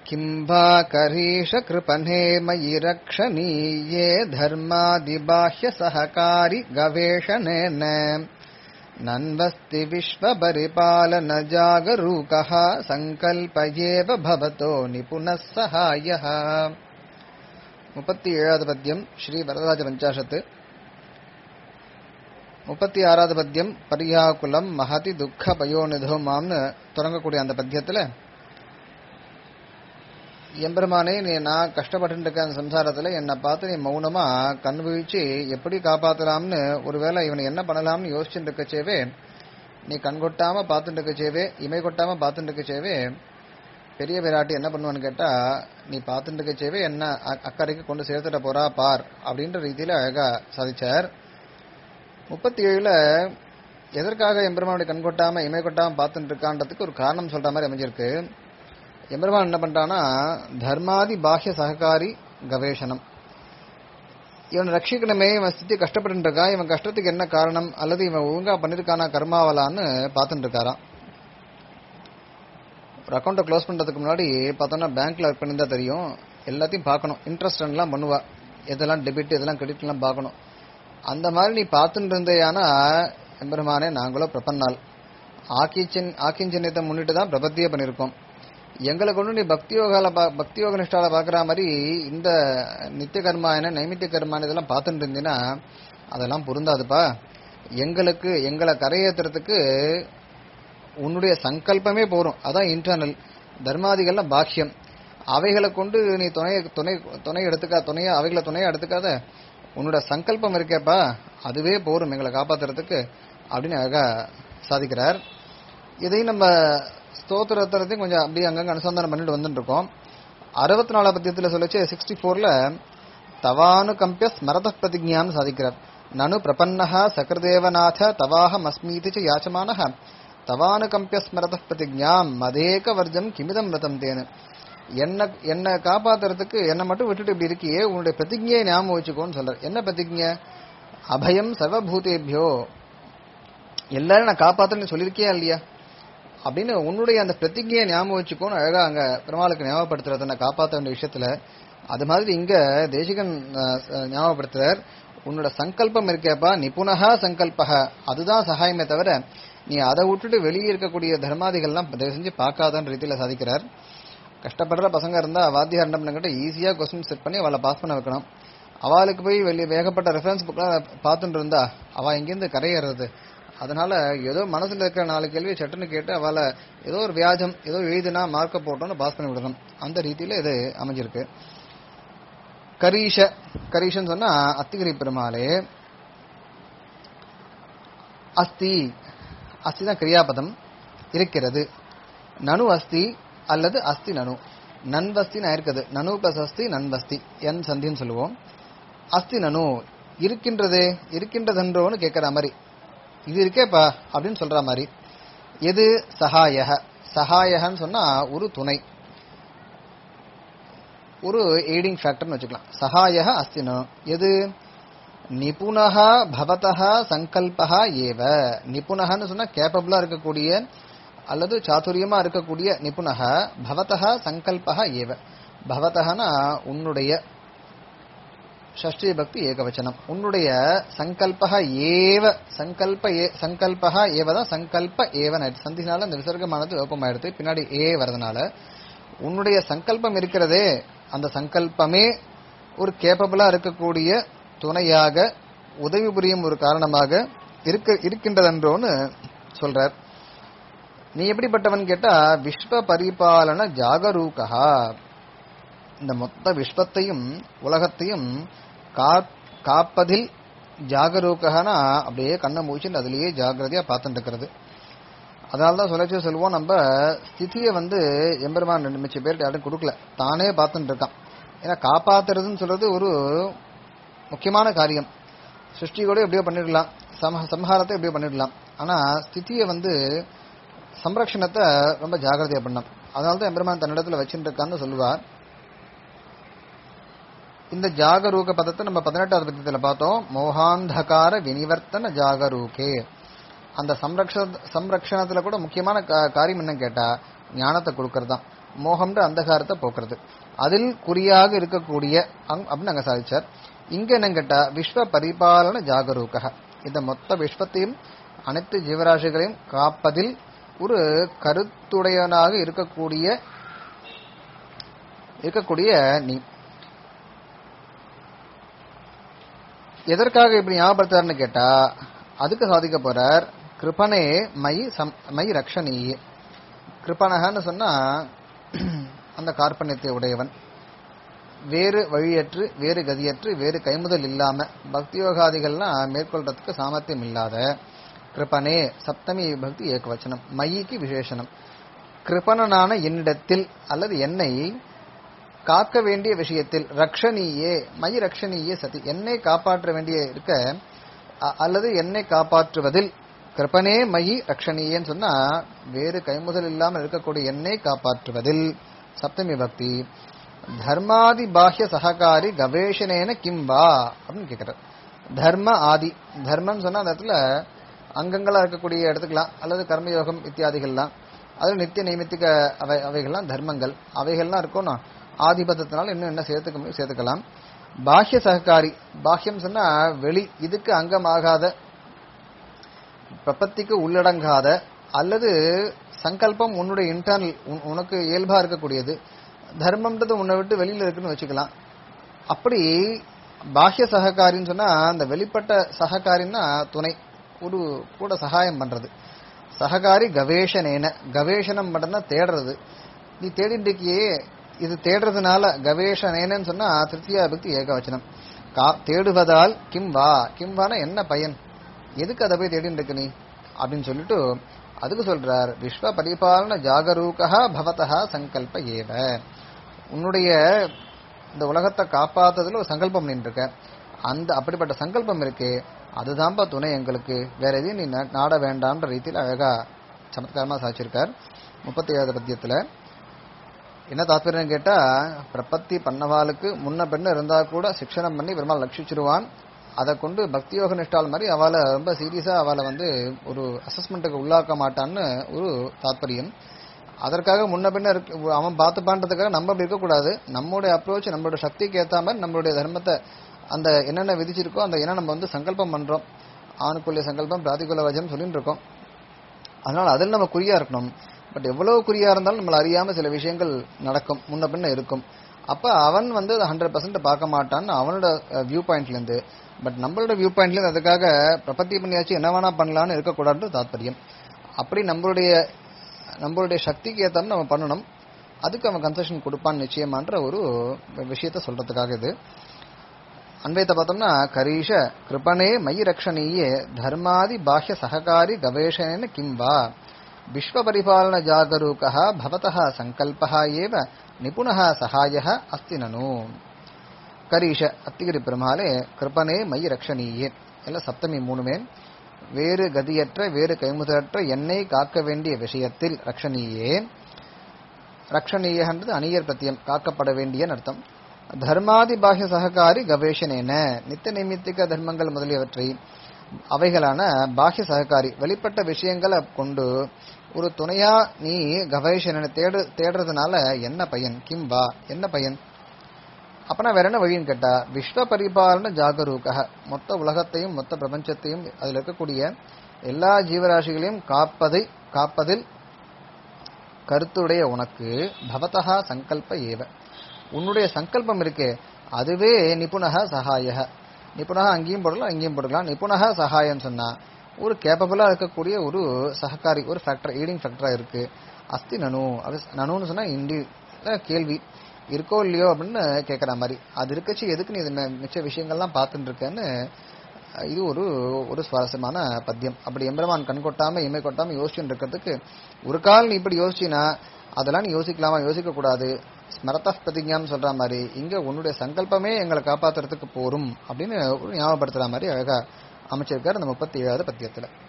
किम्बा करीशकृपणे मयि रक्षणीये धर्मादिबाह्यसहकारि गवेषणेन नन्वस्ति विश्वपरिपालनजागरूकः सङ्कल्प एव भवतो निपुणः सहायः முப்பத்தி ஏழாவது பத்தியம் ஸ்ரீ வரதராஜ பஞ்சாஷத்து முப்பத்தி ஆறாவது பத்தியம் பரியாகுலம் மகதி துக்க பயோநிதோமாம்னு தொடங்கக்கூடிய அந்த பத்தியத்துல எம்பெருமானே நீ நான் கஷ்டப்பட்டு இருக்க அந்த சம்சாரத்துல என்னை பார்த்து நீ மௌனமா கண் வீழ்ச்சி எப்படி காப்பாத்தலாம்னு ஒருவேளை இவனை என்ன பண்ணலாம்னு யோசிச்சுட்டு இருக்கச்சேவே நீ கண் கொட்டாம பார்த்துட்டு இருக்கச்சேவே இமை கொட்டாம பார்த்துட்டு இருக்கச்சேவே பெரிய பிராட்டி என்ன பண்ணுவான்னு கேட்டா நீ பார்த்துட்டு இருக்கச்சேவே என்ன அ- அக்கறைக்கு கொண்டு சேர்த்துட்ட போறா பார் அப்படின்ற ரீதியில அழகா சாதிச்சார் முப்பத்தி ஏழுல எதற்காக எம்பெருமானுடைய கண் கொட்டாம இமை கொட்டாம பார்த்துட்டு இருக்கான்றதுக்கு ஒரு காரணம் சொல்ற மாதிரி அமைஞ்சிருக்கு எம்பெருமான் என்ன பண்றானா தர்மாதி பாஹ்ய சககாரி கவேஷனம் இவன் ரட்சிக்கணுமே இவன் ஸ்திதி கஷ்டப்பட்டு இருக்கான் இவன் கஷ்டத்துக்கு என்ன காரணம் அல்லது இவன் ஒழுங்கா பண்ணிருக்கானா கர்மாவலான்னு பார்த்துட்டு இருக்காராம் ஒரு அக்கௌண்ட்டை க்ளோஸ் பண்றதுக்கு முன்னாடி பார்த்தோம்னா பேங்க்ல ஒர்க் பண்ணியிருந்தா தெரியும் எல்லாத்தையும் பார்க்கணும் இன்ட்ரெஸ்ட் எல்லாம் பண்ணுவா எதெல்லாம் டெபிட் எதெல்லாம் கிரெடிட் எல்லாம் பார்க்கணும் அந்த மாதிரி நீ பார்த்துட்டு இருந்தேயானா எம்பெருமானே நாங்களும் பிரபன்னால் ஆக்கிச்சின் ஆக்கிஞ்சன்யத்தை முன்னிட்டு தான் பிரபத்தியே பண்ணியிருக்கோம் எங்களை கொண்டு நீ பக்தி யோகால பா- பக்தி யோக நிஷ்டால பாக்குற மாதிரி இந்த நித்திய கர்மா என்ன நைமித்திய கர்மா இதெல்லாம் பார்த்துட்டு இருந்தீங்கன்னா அதெல்லாம் பொருந்தாதுப்பா எங்களுக்கு எங்களை கரையேத்துறதுக்கு உன்னுடைய சங்கல்பமே போரும் அதான் இன்டர்னல் தர்மாதிகள்லாம் பாக்கியம் அவைகளை கொண்டு நீ துணை துணை துணை எடுத்துக்கா துணையா அவைகளை துணையா எடுத்துக்காத உன்னோட சங்கல்பம் இருக்கேப்பா அதுவே போரும் எங்களை காப்பாத்துறதுக்கு அப்படின்னு அழகா சாதிக்கிறார் இதையும் நம்ம ஸ்தோத்திரத்தையும் கொஞ்சம் அப்படியே அங்கங்க அனுசந்தானம் பண்ணிட்டு வந்துட்டு இருக்கோம் அறுபத்தி நாலாம் பத்தியத்தில் சொல்லிச்சு சிக்ஸ்டி ஃபோர்ல தவானுகம்பிய ஸ்மரத பிரதிஜான்னு சாதிக்கிறார் நனு பிரபன்னஹ சகிருதேவநாத தவாஹம் அஸ்மீதி ச யாச்சமானஹ தவானுகம்பிய ஸ்மரத பிரதிஜாம் மதேக வர்ஜம் கிமிதம் ரதம் தேனு என்ன என்ன காப்பாத்துறதுக்கு என்னை மட்டும் விட்டுட்டு இப்படி இருக்கியே உன்னுடைய பிரதிஜையை ஞாபகம் வச்சுக்கோன்னு சொல்றார் என்ன பிரதிஜை அபயம் சர்வபூதேபியோ எல்லாரும் நான் காப்பாத்துறேன்னு சொல்லியிருக்கியா இல்லையா அப்படின்னு உன்னுடைய அந்த பிரதிஜையை ஞாபகம் வச்சுக்கோன்னு அழகா அங்க பெருமாளுக்கு ஞாபகப்படுத்துறது நான் காப்பாற்ற வேண்டிய விஷயத்துல அது மாதிரி இங்க தேசிகன் அஹ், அஹ், ஞாபகப்படுத்துறார் உன்னோட சங்கல்பம் இருக்கேப்பா நிபுணகா சங்கல்பக அதுதான் சகாயமே தவிர நீ அதை விட்டுட்டு வெளியே இருக்கக்கூடிய தர்மாதிகள்லாம் தயவு செஞ்சு பார்க்காதன்ற ரீதியில சாதிக்கிறார் கஷ்டப்படுற பசங்க இருந்தா வாத்தியார் என்ன பண்ணிக்கிட்ட ஈஸியா கொஸ்டின் செட் பண்ணி அவளை பாஸ் பண்ண வைக்கணும் அவளுக்கு போய் வெளியே வேகப்பட்ட ரெஃபரன்ஸ் புக்லாம் பார்த்துட்டு இருந்தா அவ இங்கேருந்து கரையேறது அதனால ஏதோ மனசுல இருக்கிற நாலு கேள்வி சட்டுன்னு கேட்டு அவளை ஏதோ ஒரு வியாஜம் ஏதோ எழுதினா மார்க்க போட்டோன்னு பாஸ் பண்ணி விடணும் அந்த ரீதியில இது அமைஞ்சிருக்கு கரீஷ கரீஷன்னு சொன்னா அத்திகிரி பெருமாளே அஸ்தி அஸ்தி தான் கிரியாபதம் இருக்கிறது நனு அஸ்தி அல்லது அஸ்தி நனு நன்வஸ்தின்னு இருக்குது நனு பிளஸ் அஸ்தி நன்வஸ்தி என் சந்தின்னு சொல்லுவோம் அஸ்தி நனு இருக்கின்றது இருக்கின்றதென்றோன்னு கேட்கிற மாதிரி இது இருக்கேப்பா அப்படின்னு சொல்ற மாதிரி எது சகாயக சகாயகன்னு சொன்னா ஒரு துணை ஒரு எய்டிங் ஃபேக்டர்னு வச்சுக்கலாம் சகாயக அஸ்தினோ எது நிபுணக பவதः சங்கல்பக ஏவ நிபுணகன்னு சொன்னா கேப்பபிளா இருக்கக்கூடிய அல்லது சாதுரியமா இருக்கக்கூடிய நிபுணக பவதः சங்கல்பக ஏவ பவதகனா உன்னுடைய ஷஷ்டி பக்தி ஏகவச்சனம் உன்னுடைய சங்கல்பக ஏவ சங்கல்ப ஏ சங்கல்பக ஏவதான் சங்கல்ப ஏவன் ஆயிடுச்சு சந்தினால அந்த விசர்க்கமானது ஓப்பமாயிடுது பின்னாடி ஏ வரதுனால உன்னுடைய சங்கல்பம் இருக்கிறதே அந்த சங்கல்பமே ஒரு கேப்பபிளா இருக்கக்கூடிய துணையாக உதவி புரியும் ஒரு காரணமாக இருக்க இருக்கின்றதென்றோன்னு சொல்றார் நீ எப்படிப்பட்டவன் கேட்டா விஸ்வ பரிபாலன ஜாகரூகா இந்த மொத்த விஸ்வத்தையும் உலகத்தையும் கா- காப்பதில் ஜாகரூகனா அப்படியே கண்ணை மூச்சுட்டு அதுலயே ஜாகிரதையா பார்த்துட்டு இருக்கிறது அதனால தான் சொல்லச்சு சொல்லுவோம் நம்ம ஸ்திதியை வந்து எம்பெருமான் ரெண்டு மிச்ச பேருக்கு யாரும் கொடுக்கல தானே பார்த்துட்டு இருக்கான் ஏன்னா காப்பாத்துறதுன்னு சொல்றது ஒரு முக்கியமான காரியம் சிருஷ்டி கூட எப்படியோ பண்ணிடலாம் சம சம்ஹாரத்தை எப்படியோ பண்ணிடலாம் ஆனா ஸ்திதியை வந்து சம்ரக்ஷணத்தை ரொம்ப ஜாகிரதையா பண்ணோம் அதனால தான் எம்பெருமான் தன்னிடத்துல வச்சுட்டு இருக்கான்னு சொல்லுவார் இந்த ஜாகரூக பதத்தை நம்ம பதினெட்டாவது பத்தியத்துல பார்த்தோம் மோகாந்தகார வினிவர்த்தன ஜாகரூகே அந்த சம்ரக்ஷ சம்ரக்ஷணத்துல கூட முக்கியமான கா- காரியம் என்னன்னு கேட்டா ஞானத்தை கொடுக்கறது தான் மோகம்ன்ற அந்தகாரத்தை போக்குறது அதில் குறியாக இருக்கக்கூடிய அங் அப்படின்னு அங்க சாதிச்சார் இங்க என்னன்னு கேட்டா விஸ்வ பரிபாலன ஜாகரூக இந்த மொத்த விஸ்வத்தையும் அனைத்து ஜீவராசிகளையும் காப்பதில் ஒரு கருத்துடையவனாக இருக்கக்கூடிய இருக்கக்கூடிய நீ எதற்காக இப்படி ஞாபகப்படுத்தாருன்னு கேட்டா அதுக்கு சாதிக்க போறார் கிருபனே மை சம் மை ரக்ஷணீயே கிருபனகன்னு சொன்னா அந்த கார்பண்யத்தை உடையவன் வேறு வழியற்று வேறு கதியற்று வேறு கைமுதல் இல்லாம பக்தியோகாதிகள்லாம் மேற்கொள்றதுக்கு சாமர்த்தியம் இல்லாத கிருபனே சப்தமி பக்தி ஏகவச்சனம் மயிக்கு விசேஷனம் கிருபணனான என்னிடத்தில் அல்லது என்னை காக்க வேண்டிய விஷயத்தில் ரக்ஷணியே மை ரக்ஷணியே சதி என்னை காப்பாற்ற வேண்டிய இருக்க அ- அல்லது என்னை காப்பாற்றுவதில் கிருபனே மயி ரக்ஷணியேன்னு சொன்னா வேறு கைமுதல் இல்லாமல் இருக்கக்கூடிய என்னை காப்பாற்றுவதில் சப்தமி பக்தி தர்மாதி பாஹ்ய சககாரி கவேஷனேன கிம்பா அப்படின்னு கேட்கிறார் தர்ம ஆதி தர்மம் சொன்னா அந்த இடத்துல அங்கங்களா இருக்கக்கூடிய எடுத்துக்கலாம் அல்லது கர்மயோகம் இத்தியாதிகள்லாம் அது நித்திய நைமித்திக அவை அவைகள்லாம் தர்மங்கள் அவைகள்லாம் இருக்கணும் ஆதிபத்தத்தினால இன்னும் என்ன சேர்த்துக்க முடியும் சேர்த்துக்கலாம் பாஹ்ய சககாரி பாஹ்யம் சொன்னா வெளி இதுக்கு அங்கமாகாத பிரபத்திக்கு உள்ளடங்காத அல்லது சங்கல்பம் உன்னுடைய இன்டர்னல் உனக்கு இயல்பா இருக்கக்கூடியது தர்மம்ன்றது உன்னை விட்டு வெளியில இருக்குன்னு வச்சுக்கலாம் அப்படி பாஹ்ய சககாரின்னு சொன்னா அந்த வெளிப்பட்ட சககாரின்னா துணை ஒரு கூட சகாயம் பண்றது சககாரி கவேஷனேன கவேஷனம் மட்டும்னா தேடுறது நீ தேடிட்டு இருக்கியே இது தேடுறதுனால கவேஷனேனன்னு சொன்னா திருத்தியா பக்தி ஏகவச்சனம் கா தேடுவதால் கிம் வா கிம் வானா என்ன பயன் எதுக்கு அதை போய் தேடிட்டு இருக்க நீ அப்படின்னு சொல்லிட்டு அதுக்கு சொல்றார் விஸ்வ பரிபாலன ஜாகரூகா பவதா சங்கல்ப ஏவ உன்னுடைய இந்த உலகத்தை காப்பாத்துறதுல ஒரு சங்கல்பம் நின்றுருக்க அந்த அப்படிப்பட்ட சங்கல்பம் இருக்கே அதுதான்ப்பா துணை எங்களுக்கு வேற எதையும் நீ நா- நாட வேண்டாம்ன்ற ரீதியில் அழகா சமத்காரமா சாச்சிருக்கார் முப்பத்தி ஏழாவது பத்தியத்துல என்ன தாத்பரியம் கேட்டா பிரபத்தி பண்ணவாளுக்கு முன்ன பெண்ணு இருந்தா கூட சிக்ஷனம் பண்ணி பெருமாள் லட்சிச்சிருவான் அதை கொண்டு பக்தியோக நிஷ்டால் மாதிரி அவளை ரொம்ப சீரியஸா அவளை வந்து ஒரு அசஸ்மெண்ட்டுக்கு உள்ளாக்க மாட்டான்னு ஒரு தாத்பரியம் அதற்காக முன்ன பின்ன இருக்கு அவன் பார்த்துப்பான்றதுக்காக நம்ம அப்படி இருக்கக்கூடாது நம்மளுடைய அப்ரோச் நம்மளுடைய சக்திக்கு ஏத்த மாதிரி நம்மளுடைய தர்மத்தை அந்த என்னென்ன விதிச்சிருக்கோ அந்த என்ன நம்ம வந்து சங்கல்பம் பண்றோம் ஆணுக்குள்ள சங்கல்பம் பிராதிகுல வஜம் சொல்லிட்டு இருக்கோம் அதனால அதில் நம்ம குறியா இருக்கணும் பட் எவ்வளவு குறியா இருந்தாலும் நம்மள அறியாம சில விஷயங்கள் நடக்கும் முன்ன பின்ன இருக்கும் அப்ப அவன் வந்து ஹண்ட்ரட் பர்சன்ட் பார்க்க மாட்டான்னு அவனோட வியூ பாயிண்ட்ல இருந்து பட் நம்மளோட வியூ பாயிண்ட்ல இருந்து அதுக்காக பிரபத்தி பண்ணியாச்சு என்ன வேணா பண்ணலாம்னு இருக்கக்கூடாதுன்னு தாத்பரியம் அப்படி நம்மளுடைய நம்மளுடைய சக்திக்கு ஏத்தாம நம்ம பண்ணணும் அதுக்கு அவன் கன்செஷன் கொடுப்பான் நிச்சயமான்ற ஒரு விஷயத்த சொல்றதுக்காக இது அன்வயத்தை பார்த்தோம்னா கரீஷ கிருபணே மயி ரக்ஷணீயே தர்மாதி பாஹ்ய சககாரி கவேஷணேன கிம்பா விஸ்வ பரிபாலன ஜாகரூகா பவதः சங்கல்பः ஏவ நிபுணः சகாயः அஸ்தி நனு கரீஷ அத்திகிரி பெருமாளே கிருபனே மயி ரக்ஷணீயே எல்லாம் சப்தமி மூணுமே வேறு கதியற்ற வேறு கைமுதலற்ற என்னை காக்க வேண்டிய விஷயத்தில் ரக்ஷணீயே ரக்ஷணீயன்றது அணியர் பிரத்தியம் காக்கப்பட வேண்டிய அர்த்தம் தர்மாதி பாஹ்ய சககாரி கவேஷனேன நித்திய நைமித்திக தர்மங்கள் முதலியவற்றை அவைகளான பாஹ்ய சககாரி வெளிப்பட்ட விஷயங்களை கொண்டு ஒரு துணையா நீ கவேஷன தேடு தேடுறதுனால என்ன பயன் கிம் வா என்ன பயன் அப்பனா வேற என்ன வழின்னு கேட்டா விஸ்வ பரிபாலன ஜாகரூக மொத்த உலகத்தையும் மொத்த பிரபஞ்சத்தையும் அதுல இருக்கக்கூடிய எல்லா ஜீவராசிகளையும் காப்பதை காப்பதில் கருத்துடைய உனக்கு பவதா சங்கல்ப ஏவ உன்னுடைய சங்கல்பம் இருக்கே அதுவே நிபுணக சகாயக நிபுணக அங்கேயும் போடலாம் இங்கேயும் போடலாம் நிபுணக சகாயம் சொன்னா ஒரு கேப்பபிளா இருக்கக்கூடிய ஒரு சககாரி ஒரு ஃபேக்டர் ஈடிங் ஃபேக்டரா இருக்கு அஸ்தி நனு அது நனுன்னு சொன்னா இண்டி அஹ் கேள்வி இருக்கோ இல்லையோ அப்படின்னு கேட்குற மாதிரி அது இருக்கச்சு எதுக்கு நீ இது மி- மிச்ச விஷயங்கள்லாம் பார்த்துட்டு இருக்கேன்னு அஹ் இது ஒரு ஒரு சுவாரஸ்யமான பத்தியம் அப்படி எம்பெருமான் கண் கொட்டாம இமை கொட்டாம யோசிச்சுட்டு இருக்கிறதுக்கு ஒரு கால் நீ இப்படி யோசிச்சினா அதெல்லாம் நீ யோசிக்கலாமா யோசிக்க கூடாது ஸ்மரத பிரதிஜான்னு சொல்ற மாதிரி இங்க உன்னுடைய சங்கல்பமே எங்களை காப்பாத்துறதுக்கு போரும் அப்படின்னு ஒரு ஞாபகப்படுத்துற மாதிரி அழகா அமைச்சிருக்காரு அந்த முப்பத்தி ஏழாவது பத்தியத்துல